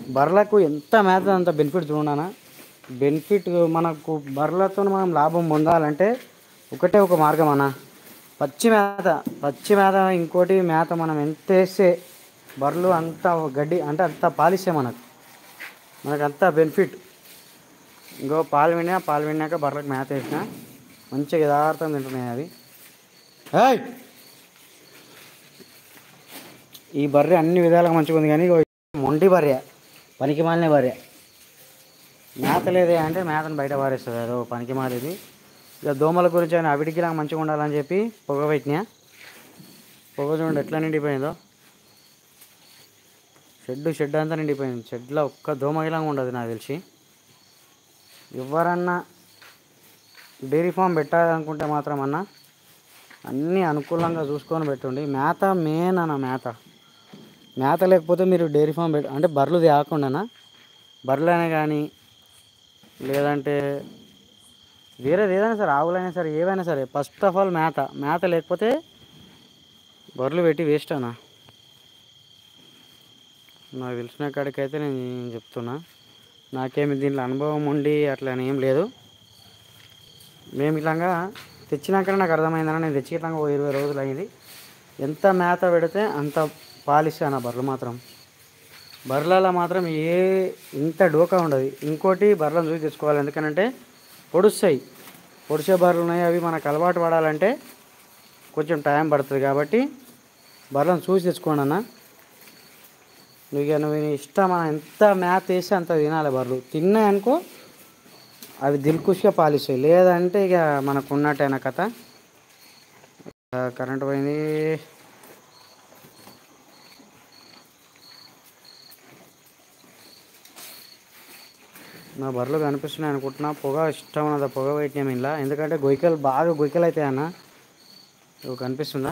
బర్రెలకు ఎంత మేత అంత బెనిఫిట్ చూడనా బెనిఫిట్ మనకు బర్రెలతో మనం లాభం పొందాలంటే ఒకటే ఒక మార్గం అన్న పచ్చి మేత పచ్చి మేత ఇంకోటి మేత మనం ఎంత వేస్తే బర్రెలు అంత గడ్డి అంటే అంత పాలిస్తే మనకు మనకు అంత బెనిఫిట్ ఇంకో పాలు విన్నా పాలు విన్నాక బర్రెలకు మేత వేసిన మంచిగా యథార్థం తింటున్నాయి అవి ఏయ్! ఈ బర్రె అన్ని విధాలుగా మంచిగా ఉంది కానీ ఇగో మొండి బర్రె పనికి మాలిన బర్రె మేత లేదే అంటే మేతను బయట పారేస్తుంది అదో పనికి మాలేది ఇక దోమల గురించి అయినా అవిటికి నాకు మంచిగా ఉండాలని చెప్పి పొగ పెట్టినా పొగ చూడండి ఎట్లా నిండిపోయిందో షెడ్ షెడ్ అంతా నిండిపోయింది షెడ్లో ఒక్క దోమగిలంగా ఉండదు నాకు తెలిసి ఎవరన్నా డైరీ ఫామ్ పెట్టాలనుకుంటే మాత్రం అన్న అన్నీ అనుకూలంగా చూసుకొని పెట్టుండి మేత మెయిన్ అన్న మేత మేత లేకపోతే మీరు డైరీ ఫామ్ పెట్ట అంటే బర్రెలు తేకుండానా బర్రెలైనా కానీ లేదంటే వేరేది ఏదైనా సరే ఆవులైనా సరే ఏవైనా సరే ఫస్ట్ ఆఫ్ ఆల్ మేత మేత లేకపోతే బర్రెలు పెట్టి వేస్ట్ అన్న నాకు తెలిసిన కాడికైతే నేను చెప్తున్నా నాకేమి దీంట్లో అనుభవం ఉండి అట్లా ఏం లేదు మేము ఇట్లాగా తెచ్చినాకనే నాకు అర్థమైందన్న నేను తెచ్చి ఇట్లాగా ఓ ఇరవై రోజులు అయింది ఎంత మేత పెడితే అంత పాలిస్తాను ఆ బర్రెలు మాత్రం బర్రెలలో మాత్రం ఏ ఇంత డోకా ఉండదు ఇంకోటి బర్రెలను చూసి తెచ్చుకోవాలి ఎందుకనంటే పొడుస్తాయి పొడిచే బర్రెలు ఉన్నాయి అవి మనకు అలవాటు పడాలంటే కొంచెం టైం పడుతుంది కాబట్టి బర్రెలను చూసి తెచ్చుకోండి అన్న నువ్వు ఇక నువ్వు నీ ఇష్టం అన్న. ఎంత మేత వేసి అంత తినాలి బర్రెలు తిన్నాయి అనుకో అవి దిల్కుష్గా పాలిస్తాయి లేదంటే ఇక మనకు ఉన్నట్టేనా కథ ఆ, కరెంట్ పోయింది నా బర్రెలు కనిపిస్తున్నాయి అనుకుంటున్నా పొగ ఇష్టం ఉన్నది పొగ పెట్టినాం ఇలా ఎందుకంటే గొయ్యలు బాగా గొయ్యలు అవుతాయి అన్న ఇవి కనిపిస్తుందా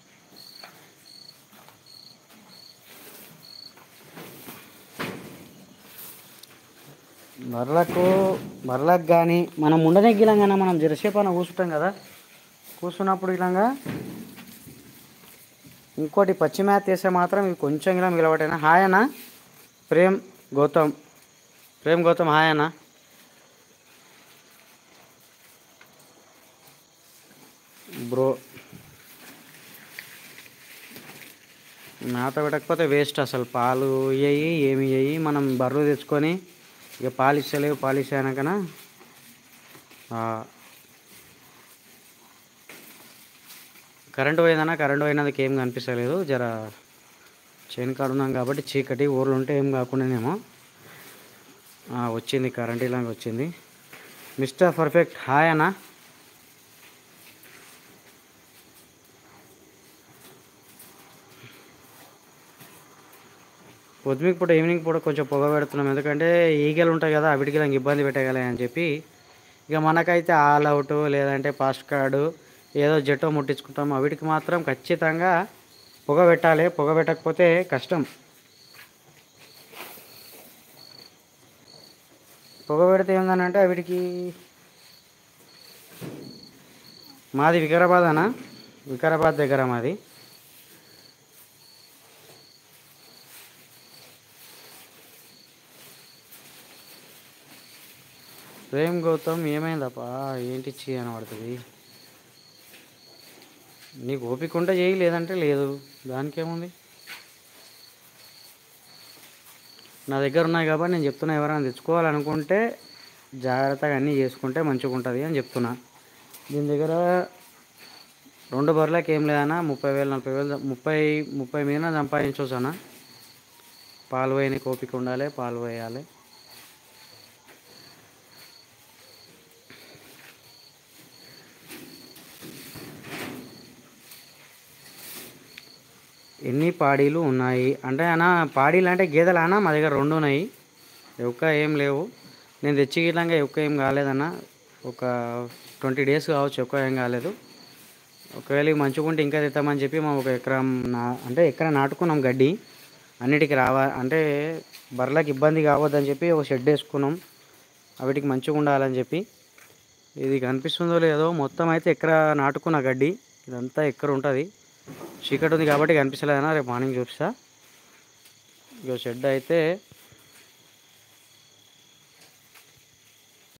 బర్రెలకు బర్రెలకు కానీ మనం ఉండనెగ్గిలాం కానీ మనం జరసేపు అన్న కూర్చుంటాం కదా కూర్చున్నప్పుడు ఇలాగా ఇంకోటి పచ్చి మేత వేస్తే మాత్రం ఇవి కొంచెం ఇలా మిగలబట్టైనా హాయ్ అన్న ప్రేమ్ గౌతమ్ ప్రేమ్ గౌతమ్ హాయ్ అన్న బ్రో మేత పెట్టకపోతే వేస్ట్ అసలు పాలు ఇయ్యి ఏమి ఇయ్యి మనం బర్రెలు తెచ్చుకొని ఇక పాలు ఇస్తలేవు పాలు ఇచ్చానకనా కరెంటు పోయిందన్నా కరెంటు పోయినందుకు ఏం కనిపిస్తలేదు జర చేను కాడ ఉన్నాం కాబట్టి చీకటి ఊర్లు ఉంటే ఏం కాకుండానేమో ఆ, వచ్చింది కరెంట్ ఇలాగ వచ్చింది మిస్టర్ పర్ఫెక్ట్ హాయ్ అన్న పొద్దుమికి పూట ఈవినింగ్ పూట కొంచెం పొగ పెడుతున్నాం ఎందుకంటే ఈగలు ఉంటాయి కదా వీటికి నాకు ఇబ్బంది పెట్టగలే అని చెప్పి ఇక మనకైతే ఆల్ అవుట్ లేదంటే పాస్ట్ కార్డు ఏదో జెట్టో ముట్టించుకుంటాం వీటికి మాత్రం ఖచ్చితంగా పొగ పెట్టాలి పొగ పెట్టకపోతే కష్టం పొగ పెడితే ఏందనంటే వీటికి మాది వికారాబాద్ అన్న వికారాబాద్ దగ్గర మాది ప్రేమ్ గౌతమ్ ఏమైందప్పా ఏంటి చీ అని పడుతుంది నీకు ఓపిక ఉంటే చేయి లేదంటే లేదు దానికేముంది నా దగ్గర ఉన్నాయి కాబట్టి నేను చెప్తున్నా ఎవరైనా తెచ్చుకోవాలనుకుంటే జాగ్రత్తగా అన్నీ చేసుకుంటే మంచిగా ఉంటుంది అని చెప్తున్నా దీని దగ్గర రెండు బర్రెలకి ఏం లేదన్నా ముప్పై వేలు నలభై వేలు ముప్పై ముప్పై మీద సంపాదించవచ్చు అన్న పాలు పోయని ఓపిక ఉండాలి పాలు పోయాలి ఎన్ని పాడీలు ఉన్నాయి అంటే అన్న పాడీలు అంటే గేదెలు అన్న మా దగ్గర రెండు ఉన్నాయి ఎక్క ఏం లేవు నేను తెచ్చి గిట్లంగా ఎక్క ఏం కాలేదన్న ఒక ట్వంటీ డేస్ కావచ్చు ఎక్కువ ఏం కాలేదు ఒకవేళ ఇవి మంచిగా ఉంటే ఇంకా తెస్తామని చెప్పి మేము ఒక ఎకరం నా అంటే ఎకరం నాటుకున్నాం గడ్డి అన్నిటికి రావా అంటే బర్రెలకు ఇబ్బంది కావద్దని చెప్పి ఒక షెడ్ వేసుకున్నాం వాటికి మంచిగా ఉండాలని చెప్పి ఇది కనిపిస్తుందో లేదో మొత్తం అయితే ఎకర నాటుకున్న గడ్డి ఇదంతా ఎకర ఉంటుంది చీకటి ఉంది కాబట్టి కనిపిస్తలేదన్నా రేపు మార్నింగ్ చూపిస్తా ఇక షెడ్ అయితే